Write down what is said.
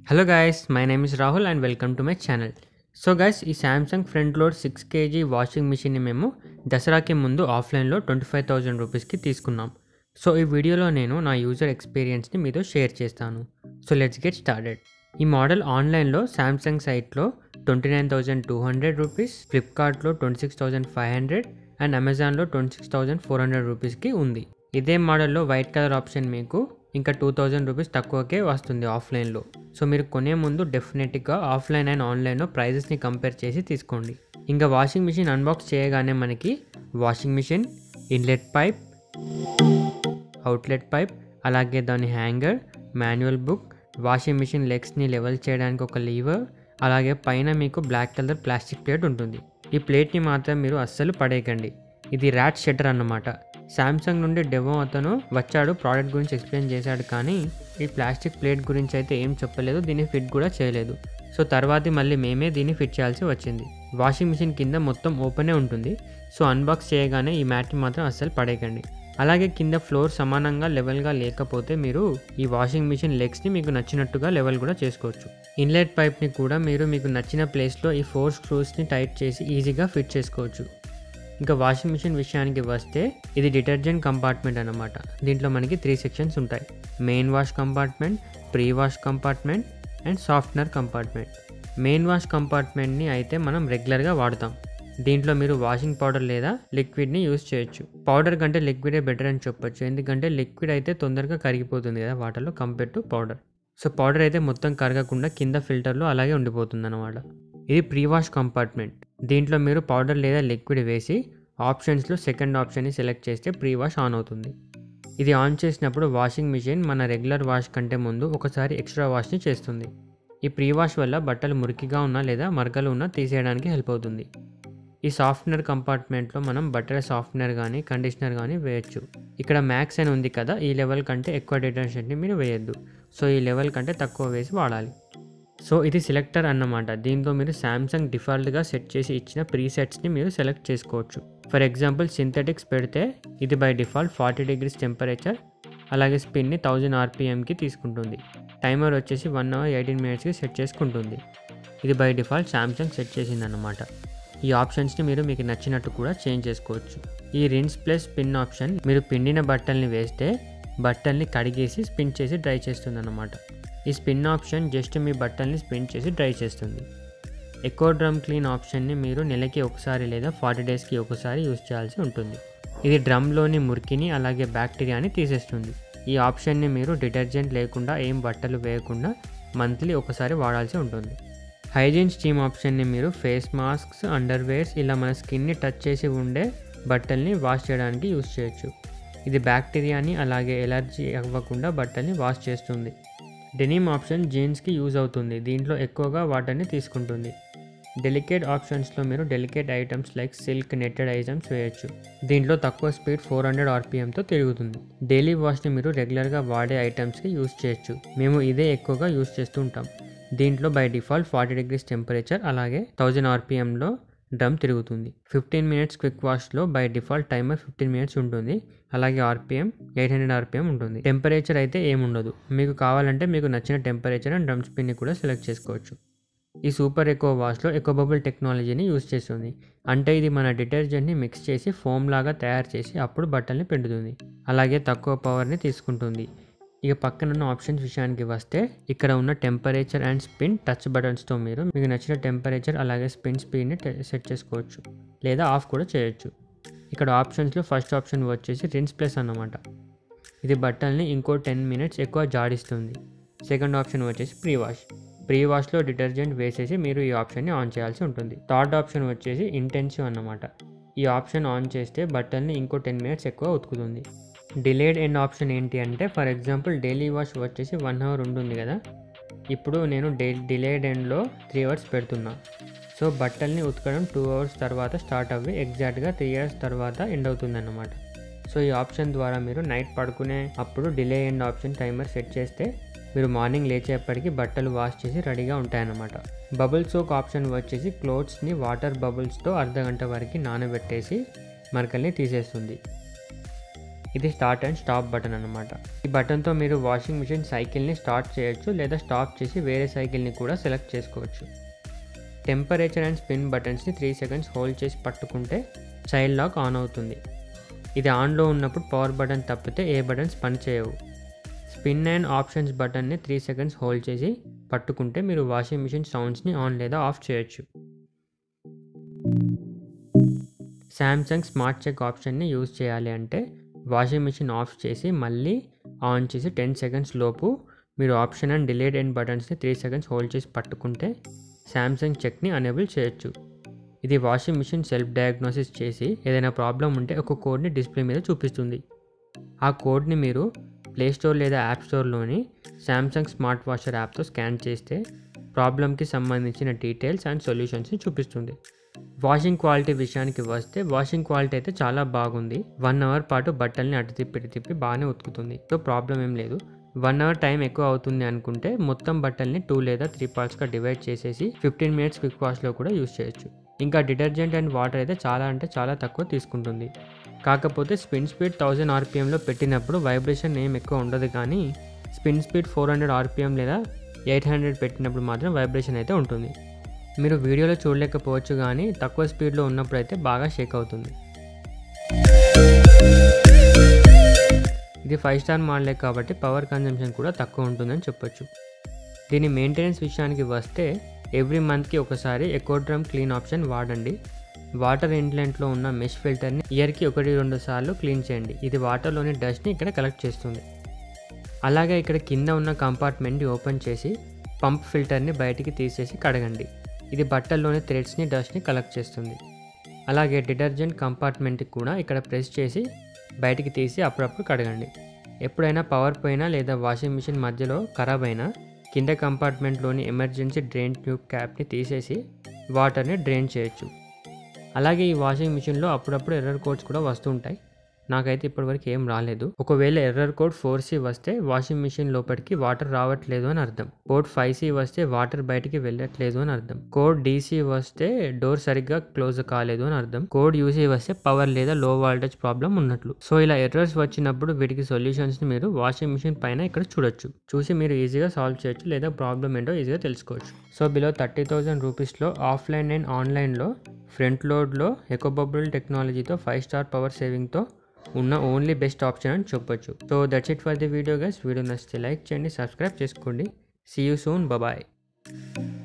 hello guys my name is Rahul and welcome to my channel so guys ఈ Samsung front load six kg washing మిషన్ని మేము దసరాకి ముందు ఆఫ్లైన్లో ట్వంటీ ఫైవ్ థౌజండ్ రూపీస్కి తీసుకున్నాం సో ఈ వీడియోలో నేను నా యూజర్ ఎక్స్పీరియన్స్ని మీతో షేర్ చేస్తాను సో లెట్స్ గెట్ స్టార్టెడ్ ఈ మోడల్ ఆన్లైన్లో శాంసంగ్ సైట్లో twenty nine thousand two hundred rupees ఫ్లిప్కార్ట్లో twenty six thousand five hundred and అమెజాన్లో twenty six thousand four hundred రూపీస్కి ఉంది ఇదే మోడల్లో వైట్ కలర్ ఆప్షన్ మీకు ఇంకా టూ థౌజండ్ రూపీస్ తక్కువకే వస్తుంది ఆఫ్లైన్లో సో మీరు కొనే ముందు డెఫినెట్గా ఆఫ్లైన్ అండ్ ఆన్లైన్లో ప్రైజెస్ని కంపేర్ చేసి తీసుకోండి ఇంకా వాషింగ్ మిషన్ అన్బాక్స్ చేయగానే మనకి washing machine inlet pipe outlet pipe అలాగే దాని hanger manual book washing machine లెగ్స్ని లెవెల్ చేయడానికి ఒక లీవర్ అలాగే పైన మీకు బ్లాక్ కలర్ ప్లాస్టిక్ ప్లేట్ ఉంటుంది ఈ ప్లేట్ని మాత్రం మీరు అస్సలు పడేయకండి ఇది ర్యాట్ షట్టర్ అన్నమాట శాంసంగ్ నుండి డెవో అతను వచ్చాడు ప్రోడక్ట్ గురించి ఎక్స్ప్లెయిన్ చేశాడు కానీ ఈ ప్లాస్టిక్ ప్లేట్ గురించి అయితే ఏం చెప్పలేదు దీన్ని ఫిట్ కూడా చేయలేదు సో తర్వాత మళ్ళీ మేమే దీన్ని ఫిట్ చేయాల్సి వచ్చింది వాషింగ్ మిషన్ కింద మొత్తం ఓపెనే ఉంటుంది సో అన్బాక్స్ చేయగానే ఈ మ్యాట్ని మాత్రం అస్సలు పడేయకండి అలాగే కింద ఫ్లోర్ సమానంగా లెవెల్గా లేకపోతే మీరు ఈ వాషింగ్ మిషన్ లెగ్స్ని మీకు నచ్చినట్టుగా లెవెల్ కూడా చేసుకోవచ్చు ఇన్లెట్ పైప్ని కూడా మీరు మీకు నచ్చిన ప్లేస్లో ఈ ఫోర్ స్క్రూస్ని టైట్ చేసి ఈజీగా ఫిట్ చేసుకోవచ్చు ఇంకా వాషింగ్ మిషన్ విషయానికి వస్తే ఇది డిటర్జెంట్ కంపార్ట్మెంట్ అన్నమాట దీంట్లో మనకి త్రీ సెక్షన్స్ ఉంటాయి main wash compartment pre wash compartment and softener compartment main wash కంపార్ట్మెంట్ని అయితే మనం రెగ్యులర్గా వాడతాం దీంట్లో మీరు వాషింగ్ పౌడర్ లేదా లిక్విడ్ని యూస్ చేయొచ్చు పౌడర్ కంటే లిక్విడే బెటర్ అని చెప్పొచ్చు ఎందుకంటే లిక్విడ్ అయితే తొందరగా కరిగిపోతుంది కదా వాటర్లో compare to powder so powder అయితే మొత్తం కరగకుండా కింద ఫిల్టర్లో అలాగే ఉండిపోతుంది అనమాట ఇది ప్రీ వాష్ కంపార్ట్మెంట్ దీంట్లో మీరు పౌడర్ లేదా లిక్విడ్ వేసి ఆప్షన్స్లో సెకండ్ ఆప్షన్ని సెలెక్ట్ చేస్తే ప్రీ వాష్ ఆన్ అవుతుంది ఇది ఆన్ చేసినప్పుడు వాషింగ్ మిషన్ మన రెగ్యులర్ వాష్ కంటే ముందు ఒకసారి ఎక్స్ట్రా వాష్ని చేస్తుంది ఈ ప్రీ వాష్ వల్ల బట్టలు మురికిగా ఉన్నా లేదా మరకలు ఉన్నా తీసేయడానికి హెల్ప్ అవుతుంది ఈ సాఫ్ట్వేర్ కంపార్ట్మెంట్లో మనం బట్టల సాఫ్ట్వేర్ కానీ కండిషనర్ కానీ వేయచ్చు ఇక్కడ మ్యాక్స్ అని ఉంది కదా ఈ లెవెల్ కంటే ఎక్కువ డిటర్జెంట్ని మీరు వేయద్దు సో ఈ లెవెల్ కంటే తక్కువ వేసి వాడాలి సో ఇది సెలెక్టర్ అన్నమాట దీంతో మీరు శాంసంగ్ డిఫాల్ట్గా సెట్ చేసి ఇచ్చిన ప్రీసెట్స్ని మీరు సెలెక్ట్ చేసుకోవచ్చు ఫర్ ఎగ్జాంపుల్ సింథటిక్స్ పెడితే ఇది by default forty degrees temperature అలాగే స్పిన్ని థౌజండ్ ఆర్పిఎంకి తీసుకుంటుంది టైమర్ వచ్చేసి వన్ అవర్ ఎయిటీన్ మినిట్స్కి సెట్ చేసుకుంటుంది ఇది బై డిఫాల్ట్ శాంసంగ్ సెట్ చేసిందన్నమాట ఈ ఆప్షన్స్ని మీరు మీకు నచ్చినట్టు కూడా చేంజ్ చేసుకోవచ్చు ఈ రిన్స్ ప్లస్ స్పిన్ ఆప్షన్ మీరు పిండిన బట్టల్ని వేస్తే బట్టల్ని కడిగేసి స్పిన్ చేసి డ్రై చేస్తుంది అన్నమాట ఈ స్పిన్ ఆప్షన్ జస్ట్ మీ బట్టల్ని స్పిన్ చేసి డ్రై చేస్తుంది ఎకో డ్రమ్ క్లీన్ ఆప్షన్ని మీరు నెలకి ఒకసారి లేదా ఫార్టీ డేస్కి ఒకసారి యూజ్ చేయాల్సి ఉంటుంది ఇది డ్రమ్లోని మురికిని అలాగే బ్యాక్టీరియాని తీసేస్తుంది ఈ ఆప్షన్ని మీరు డిటర్జెంట్ లేకుండా ఏం బట్టలు వేయకుండా మంత్లీ ఒకసారి వాడాల్సి ఉంటుంది హైజీన్ స్టీమ్ ఆప్షన్ని మీరు ఫేస్ మాస్క్స్ అండర్వేర్స్ ఇలా మన స్కిన్ని టచ్ చేసి ఉండే బట్టల్ని వాష్ చేయడానికి యూజ్ చేయొచ్చు ఇది బ్యాక్టీరియాని అలాగే ఎలర్జీ అవ్వకుండా బట్టల్ని వాష్ చేస్తుంది డెనిమ్ ఆప్షన్ జీన్స్కి యూజ్ అవుతుంది దీంట్లో ఎక్కువగా వాటర్ని తీసుకుంటుంది డెలికేట్ ఆప్షన్స్లో మీరు delicate items like silk netted items వేయచ్చు దీంట్లో తక్కువ స్పీడ్ ఫోర్ హండ్రెడ్ ఆర్పిఎంతో తిరుగుతుంది డైలీ వాష్ని మీరు రెగ్యులర్గా వాడే ఐటమ్స్కి యూజ్ చేయొచ్చు మేము ఇదే ఎక్కువగా యూజ్ చేస్తూ ఉంటాం దీంట్లో by default forty degrees temperature అలాగే థౌజండ్ ఆర్పిఎంలో డ్రమ్ తిరుగుతుంది ఫిఫ్టీన్ మినిట్స్ క్విక్ వాష్లో by default timer fifteen minutes ఉంటుంది అలాగే ఆర్పిఎం ఎయిట్ హండ్రెడ్ ఆర్పిఎం ఉంటుంది టెంపరేచర్ అయితే ఏముండదు మీకు కావాలంటే మీకు నచ్చిన టెంపరేచర్ అండ్ డ్రమ్ స్పిన్ని కూడా సెలెక్ట్ చేసుకోవచ్చు ఈ సూపర్ ఎకో వాష్లో ఎకో బబుల్ టెక్నాలజీని యూజ్ చేస్తుంది అంటే ఇది మన డిటర్జెంట్ని మిక్స్ చేసి ఫోమ్ లాగా తయారు చేసి అప్పుడు బట్టల్ని పిండుతుంది అలాగే తక్కువ పవర్ని తీసుకుంటుంది ఇక పక్కనున్న ఆప్షన్స్ విషయానికి వస్తే ఇక్కడ ఉన్న టెంపరేచర్ అండ్ స్పిన్ టచ్ బటన్స్తో మీరు మీకు నచ్చిన టెంపరేచర్ అలాగే స్పిన్ స్పీడ్ని సెట్ చేసుకోవచ్చు లేదా ఆఫ్ కూడా చేయొచ్చు ఇక్కడ ఆప్షన్స్లో ఫస్ట్ ఆప్షన్ వచ్చేసి రిన్స్ ప్లస్ అన్నమాట ఇది బట్టల్ని ఇంకో టెన్ మినిట్స్ ఎక్కువ జాడిస్తుంది సెకండ్ ఆప్షన్ వచ్చేసి ప్రీ వాష్ ప్రీ వాష్లో డిటర్జెంట్ వేసేసి మీరు ఈ ఆప్షన్ని ఆన్ చేయాల్సి ఉంటుంది థర్డ్ ఆప్షన్ వచ్చేసి ఇంటెన్సివ్ అన్నమాట ఈ ఆప్షన్ ఆన్ చేస్తే బట్టల్ని ఇంకో టెన్ మినిట్స్ ఎక్కువ ఉతుకుతుంది డిలేడ్ ఎండ్ ఆప్షన్ ఏంటి అంటే ఫర్ ఎగ్జాంపుల్ డైలీ వాష్ వచ్చేసి వన్ అవర్ ఉంటుంది కదా ఇప్పుడు నేను డే డిలేడ్ ఎండ్లో త్రీ అవర్స్ పెడుతున్నా సో బట్టల్ని ఉతకడం టూ అవర్స్ తర్వాత స్టార్ట్ అవ్వి ఎగ్జాక్ట్గా త్రీ అవర్స్ తర్వాత ఎండ్ అవుతుంది అన్నమాట సో ఈ ఆప్షన్ ద్వారా మీరు నైట్ పడుకునే అప్పుడు delay end option timer set చేస్తే మీరు మార్నింగ్ లేచేపటికి బట్టలు వాష్ చేసి రెడీగా ఉంటాయన్నమాట బబుల్ సోక్ ఆప్షన్ వచ్చేసి క్లోత్స్ని వాటర్ బబుల్స్తో అర్ధ గంట వరకు నానబెట్టేసి మరకల్ని తీసేస్తుంది ఇది స్టార్ట్ అండ్ స్టాప్ బటన్ అనమాట ఈ బటన్తో మీరు వాషింగ్ మిషన్ సైకిల్ని స్టార్ట్ చేయొచ్చు లేదా స్టాప్ చేసి వేరే సైకిల్ని కూడా సెలెక్ట్ చేసుకోవచ్చు టెంపరేచర్ అండ్ స్పిన్ బటన్స్ని త్రీ సెకండ్స్ హోల్డ్ చేసి పట్టుకుంటే చైల్డ్ లాక్ ఆన్ అవుతుంది ఇది ఆన్లో ఉన్నప్పుడు పవర్ బటన్ తప్పితే ఏ బటన్స్ పనిచేయవు స్పిన్ అండ్ ఆప్షన్స్ బటన్ని త్రీ సెకండ్స్ హోల్డ్ చేసి పట్టుకుంటే మీరు వాషింగ్ మిషన్ సౌండ్స్ని ఆన్ లేదా ఆఫ్ చేయొచ్చు శాంసంగ్ స్మార్ట్ చెక్ ఆప్షన్ని యూజ్ చేయాలి అంటే వాషింగ్ మిషన్ ఆఫ్ చేసి మళ్ళీ ఆన్ చేసి టెన్ సెకండ్స్ లోపు మీరు ఆప్షన్ అండ్ డిలేడ్ అండ్ బటన్స్ని త్రీ సెకండ్స్ హోల్డ్ చేసి పట్టుకుంటే శాంసంగ్ చెక్ని అనేబుల్ చేయొచ్చు ఇది వాషింగ్ మిషన్ సెల్ఫ్ డయాగ్నోసిస్ చేసి ఏదైనా ప్రాబ్లం ఉంటే ఒక కోడ్ని డిస్ప్లే మీద చూపిస్తుంది ఆ కోడ్ని మీరు ప్లే స్టోర్ లేదా యాప్ స్టోర్లోని శాంసంగ్ స్మార్ట్ వాషర్ యాప్తో స్కాన్ చేస్తే ప్రాబ్లంకి సంబంధించిన డీటెయిల్స్ అండ్ సొల్యూషన్స్ని చూపిస్తుంది వాషింగ్ క్వాలిటీ విషయానికి వస్తే వాషింగ్ క్వాలిటీ అయితే చాలా బాగుంది వన్ అవర్ పాటు బట్టల్ని అటు తిప్పి ఇటు తిప్పి బాగానే ఉతుకుతుంది సో ప్రాబ్లం ఏం లేదు వన్ అవర్ టైం ఎక్కువ అవుతుంది అనుకుంటే మొత్తం బట్టల్ని టూ లేదా త్రీ పార్ట్స్గా డివైడ్ చేసేసి ఫిఫ్టీన్ మినిట్స్ క్విక్ వాష్లో కూడా యూస్ చేయొచ్చు ఇంకా డిటర్జెంట్ అండ్ వాటర్ అయితే చాలా అంటే చాలా తక్కువ తీసుకుంటుంది కాకపోతే స్పిన్ స్పీడ్ థౌజండ్ ఆర్పిఎంలో పెట్టినప్పుడు వైబ్రేషన్ ఏం ఎక్కువ ఉండదు కానీ spin speed four hundred RPM లేదా ఎయిట్ హండ్రెడ్ పెట్టినప్పుడు మాత్రం వైబ్రేషన్ అయితే ఉంటుంది మీరు వీడియోలో చూడలేకపోవచ్చు కానీ తక్కువ స్పీడ్లో ఉన్నప్పుడు అయితే బాగా షేక్ అవుతుంది ఇది ఫైవ్ స్టార్ మోడలే కాబట్టి పవర్ కన్జంప్షన్ కూడా తక్కువ ఉంటుందని చెప్పొచ్చు దీని మెయింటెనెన్స్ విషయానికి వస్తే ఎవ్రీ మంత్కి ఒకసారి ఎకోడ్రమ్ క్లీన్ ఆప్షన్ వాడండి వాటర్ ఇంట్లెంట్లో ఉన్న మెష్ ఫిల్టర్ని ఇయర్కి ఒకటి రెండు సార్లు క్లీన్ చేయండి ఇది వాటర్లోని డస్ట్ని ఇక్కడ కలెక్ట్ చేస్తుంది అలాగే ఇక్కడ కింద ఉన్న కంపార్ట్మెంట్ని ఓపెన్ చేసి పంప్ ఫిల్టర్ని బయటికి తీసేసి కడగండి ఇది బట్టల్లోని థ్రెడ్స్ని డస్ట్ని కలెక్ట్ చేస్తుంది అలాగే డిటర్జెంట్ కంపార్ట్మెంట్కి కూడా ఇక్కడ ప్రెస్ చేసి బయటికి తీసి అప్పుడప్పుడు కడగండి ఎప్పుడైనా పవర్ పోయినా లేదా వాషింగ్ మిషన్ మధ్యలో ఖరాబ్ అయినా కింద కంపార్ట్మెంట్లోని ఎమర్జెన్సీ డ్రైన్ ట్యూబ్ క్యాప్ని తీసేసి వాటర్ని డ్రైన్ చేయొచ్చు అలాగే ఈ వాషింగ్ మిషన్లో అప్పుడప్పుడు ఎర్రర్ కోడ్స్ కూడా వస్తుంటాయి నాకైతే ఇప్పటివరకు ఏం రాలేదు ఒకవేళ ఎర్రర్ కోడ్ ఫోర్ సి వస్తే వాషింగ్ మిషన్ లోపలికి వాటర్ రావట్లేదు అని అర్థం కోడ్ ఫైవ్ సి వస్తే వాటర్ బయటికి వెళ్ళట్లేదు అని అర్థం కోడ్ డీసీ వస్తే డోర్ సరిగ్గా క్లోజ్ కాలేదు అని అర్థం కోడ్ యూసీ వస్తే పవర్ లేదా లో వాల్టేజ్ ప్రాబ్లం ఉన్నట్లు సో ఇలా ఎర్రర్స్ వచ్చినప్పుడు వీటికి సొల్యూషన్స్ ని మీరు వాషింగ్ మిషన్ పైన ఇక్కడ చూడొచ్చు చూసి మీరు ఈజీగా సాల్వ్ చేయొచ్చు లేదా ప్రాబ్లం ఏంటో ఈజీగా తెలుసుకోవచ్చు సో బిలో థర్టీ థౌసండ్ రూపీస్లో ఆఫ్లైన్ అండ్ ఆన్లైన్లో ఫ్రంట్ లోడ్లో ఎకోబబుల్ టెక్నాలజీతో ఫైవ్ స్టార్ పవర్ సేవింగ్తో ఉన్న ఓన్లీ బెస్ట్ ఆప్షన్ అని చెప్పొచ్చు so that's it for the video guys video నచ్చితే లైక్ చేయండి సబ్స్క్రైబ్ చేసుకోండి సీ యూ సూన్ బాయ్